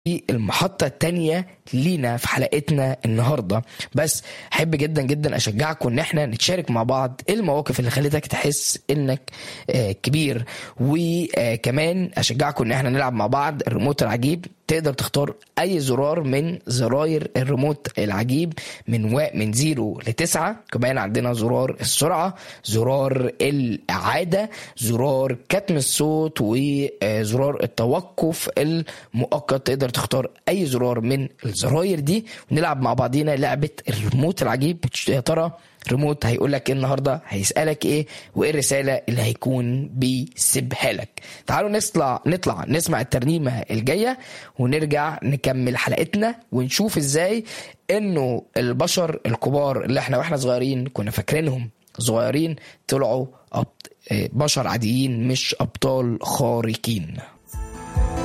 المحطة التانية لينا في حلقتنا النهاردة بس أحب جدا جدا أشجعكم إن احنا نتشارك مع بعض المواقف اللي خلتك تحس إنك آه، كبير وكمان أشجعكم إن احنا نلعب مع بعض الريموت العجيب تقدر تختار أي زرار من زراير الريموت العجيب من و... من زيرو لتسعة كمان عندنا زرار السرعة زرار الإعادة زرار كتم الصوت وزرار التوقف المؤقت تقدر تختار أي زرار من الزراير دي ونلعب مع بعضينا لعبة الريموت العجيب يا ترى ريموت هيقول لك ايه النهارده هيسالك ايه وايه الرساله اللي هيكون بيسيبها لك تعالوا نطلع نطلع نسمع الترنيمه الجايه ونرجع نكمل حلقتنا ونشوف ازاي انه البشر الكبار اللي احنا واحنا صغيرين كنا فاكرينهم صغيرين طلعوا أبط... بشر عاديين مش ابطال خارقين